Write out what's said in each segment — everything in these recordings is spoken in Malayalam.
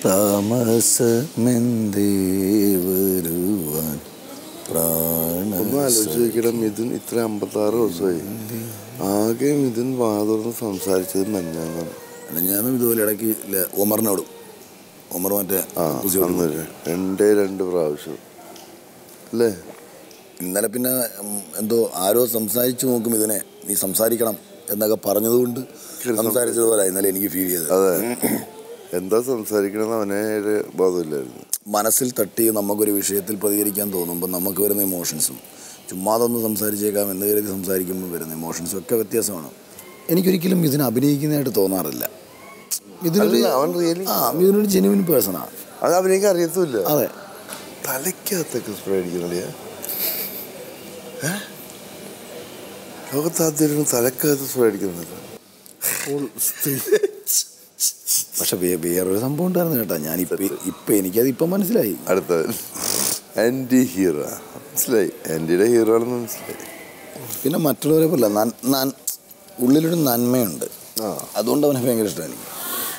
താമസമെന്തേ വരുവാൻ പ്രാണ ഒന്ന് ആലോചിച്ച് നോക്കിയിട്ട് മിഥുൻ ഇത്ര അമ്പത്താറ് ദിവസമായി ആകെ മിഥുൻ വാതുറന്ന് സംസാരിച്ചത് മെഞ്ഞാന്നാണ് അല്ല ഞാനും ഇതുപോലെ ഇടയ്ക്ക് ഇല്ല ഒമറിനോടും ഒമർ മറ്റേ ആ കുസിയോട് അന്ന് രണ്ടേ രണ്ട് പ്രാവശ്യം അല്ലേ ഇന്നലെ പിന്നെ ഉം, എന്തോ ആരോ സംസാരിച്ചു നോക്കും ഇതിനെ നീ സംസാരിക്കണം എന്നൊക്കെ പറഞ്ഞതുകൊണ്ട് സംസാരിച്ചതുപോലെ ഇന്നലെ എനിക്ക് ഫീൽ ചെയ്തത് അതെ എന്താ സംസാരിക്കണമെന്ന് അവനെ ഒരു ബോധമില്ലായിരുന്നു മനസ്സിൽ തട്ടി നമുക്കൊരു വിഷയത്തിൽ പ്രതികരിക്കാൻ തോന്നുമ്പോൾ നമുക്ക് വരുന്ന ഇമോഷൻസും ചുമ്മാതൊന്ന് സംസാരിച്ചേക്കാം എന്ന് കരുതി സംസാരിക്കുമ്പോൾ വരുന്ന ഇമോഷൻസും ഒക്കെ വ്യത്യാസമാണ് എനിക്കൊരിക്കലും ഇതിന് അഭിനയിക്കുന്നതായിട്ട് തോന്നാറില്ല ഇതിനൊരു അല്ല, അവൻ really- ആ ഇതിനൊരു ജെനുവിൻ പേഴ്സണാണ് അത് അവനേക്ക് അറിയത്തുമില്ല അതെ തലയ്ക്കകത്തൊക്കെ സ്പ്രേ അടിക്കണില്ലേ ലോകത്ത് ആദ്യം തലക്കകത്ത് സ്പ്രേ അടിക്കുന്നത് പക്ഷെ വേ- വേറൊരു സംഭവം ഉണ്ടായിരുന്നു കേട്ടോ ഞാൻ ഇപ്പം ഇപ്പം എനിക്കത് ഇപ്പം മനസ്സിലായി അടുത്ത ആൻറ്റി ഹീറോ മനസ്സിലായി ആൻറ്റിയുടെ ഹീറോ ആണെന്ന് മനസ്സിലായി പിന്നെ മറ്റുള്ളവരെ പോലെ ഞാൻ ഞാൻ ഉള്ളിലൊരു നന്മയുണ്ട് ആ. അതുകൊണ്ട് അവനെ ഭയങ്കര ഇഷ്ടമാണ് എനിക്ക്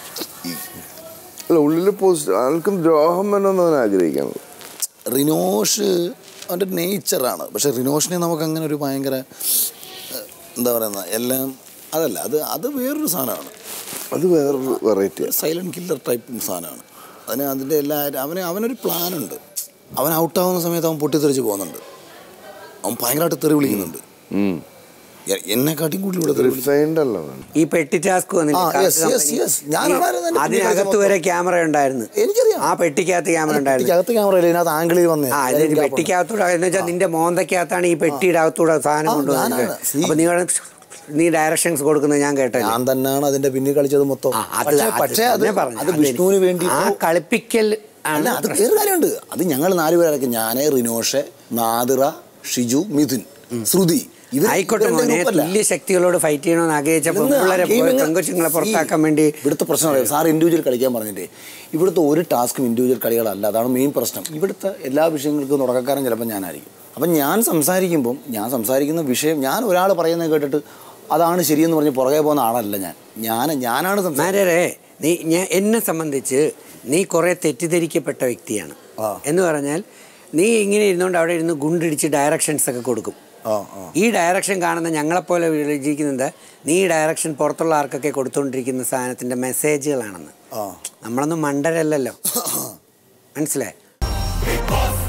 അല്ല ഉള്ളിൽ പോസ്റ്റ് ആൾക്കും ദ്രോഹം വേണമെന്ന് അവൻ ആഗ്രഹിക്കണം റിനോഷ് അവൻ്റെ നേച്ചറാണ് പക്ഷെ റിനോഷിനെ നമുക്ക് അങ്ങനെ ഒരു ഭയങ്കര ഏഹ്, എന്താ പറയുന്ന എല്ലാം അതല്ല അത് അത് വേറൊരു സാധനമാണ് അത് വേറൊരു വെറൈറ്റി സൈലൻറ്റ് കില്ലർ ടൈപ്പ് സാധനമാണ് അതിന് അതിൻ്റെ എല്ലാ അവന് അവനൊരു പ്ലാനുണ്ട് അവൻ ഔട്ടാവുന്ന സമയത്ത് അവൻ പൊട്ടിത്തെറിച്ച് പോകുന്നുണ്ട് അവൻ ഭയങ്കരമായിട്ട് തെറി വിളിക്കുന്നുണ്ട് എ- എന്നെക്കാട്ടിയും കൂടുതൽ ഇവിടെ തെറി വിളിക്കും. റിഫൈൻഡ് അല്ല അവൻ ഈ പെട്ടി ടാസ്ക് വന്നിട്ട് ആ, കാത്ത് yes, yes, company. yes. ഞാനാണായിരുന്നു എൻ്റെ പെട്ടി അതിനകത്ത് ടാസ്ക് വരെ ക്യാമറ ഉണ്ടായിരുന്നു എനിക്കറിയാം. ആ പെട്ടിക്കകത്ത് ക്യാമറ ഉണ്ടായിരുന്നു പെട്ടിക്കകത്ത് ക്യാമറ ഇല്ല ഇതിനകത്ത് ആംഗിളിൽ വന്നേ ആ ഇത് പെട്ടിക്കകത്തൂടെ എന്ന് വെച്ചാൽ നിന്റെ മോന്തക്കകത്താണ് ഈ പെട്ടിയുടെ അകത്തൂടെ സാധനം ആ, കൊണ്ടുവന്നത് ഞാനാണ്. See. അപ്പൊ നീ വേണം- നീ ഡയറക്ഷൻസ് കൊടുക്കുന്നത് ഞാൻ കേട്ടത് ഞാൻ തന്നെയാണ് അതിന്റെ പിന്നിൽ കളിച്ചത് മൊത്തം ആ, അത് പക്ഷേ- അത് പക്ഷേ അത് തന്നെ പറഞ്ഞു. അത് അത് വിഷ്ണുവിന് വേണ്ടി ആ കളിപ്പിക്കൽ അല്ല ആണ് അത് വേറെ കാര്യമുണ്ട് അത് ഞങ്ങൾ നാലുപേരൊക്കെ ഞാന് റിനോഷ് നാദിറ ഷിജു മിഥുൻ ശ്രുതി ഇവര് ആയിക്കോട്ടെ ഇവരെന്റെ മോനെ ഗ്രൂപ്പല്ല. തുല്യ ശക്തികളോട് ഫൈറ്റ് ചെയ്യണമെന്ന് ആഗ്രഹിച്ചപ്പോൾ ഇന്ന് ആ പിള്ളേരെ ഗെയിമിന് പെങ്കൊച്ചുങ്ങളെ ഈ പുറത്താക്കാൻ വേണ്ടി ഇവിടുത്തെ പ്രശ്നം അറിയാം സാർ ഇൻഡിവിജ്വൽ കളിക്കാൻ പറഞ്ഞിട്ടേ ഇവിടുത്തെ ഒരു ടാസ്കും ഇൻഡിവിജ്വൽ കളികളല്ല അതാണ് മെയിൻ പ്രശ്നം ഇവിടുത്തെ എല്ലാ വിഷയങ്ങൾക്കും തുടക്കക്കാരൻ ചിലപ്പോൾ ഞാനായിരിക്കും അപ്പം ഞാൻ സംസാരിക്കുമ്പം ഞാൻ സംസാരിക്കുന്ന വിഷയം ഞാൻ ഒരാൾ പറയുന്നത് കേട്ടിട്ട് അതാണ് ശരിയെന്ന് പറഞ്ഞ് പുറകെ പോകുന്ന ആളല്ല ഞാൻ ഞാൻ ഞാനാണ് സംസാരിക്കുന്നത് മാരേ നീ ഞാൻ എന്നെ സംബന്ധിച്ച് നീ കുറെ തെറ്റിദ്ധരിക്കപ്പെട്ട വ്യക്തിയാണ് ആ. എന്ന് പറഞ്ഞാൽ നീ ഇങ്ങനെ ഇരുന്നുകൊണ്ട് അവിടെ ഇരുന്ന് ഗുണ്ടിടിച്ച് ഡയറക്ഷൻസ് ഒക്കെ കൊടുക്കും ആ ആ ഈ ഡയറക്ഷൻ കാണുന്ന ഞങ്ങളെപ്പോലെ വിളിച്ചിരിക്കുന്നത് നീ ഈ ഡയറക്ഷൻ പുറത്തുള്ള ആർക്കൊക്കെ കൊടുത്തുകൊണ്ടിരിക്കുന്ന സാധനത്തിന്റെ മെസ്സേജുകളാണെന്ന് ആ നമ്മളൊന്നും മണ്ടരല്ലല്ലോ മനസ്സിലായി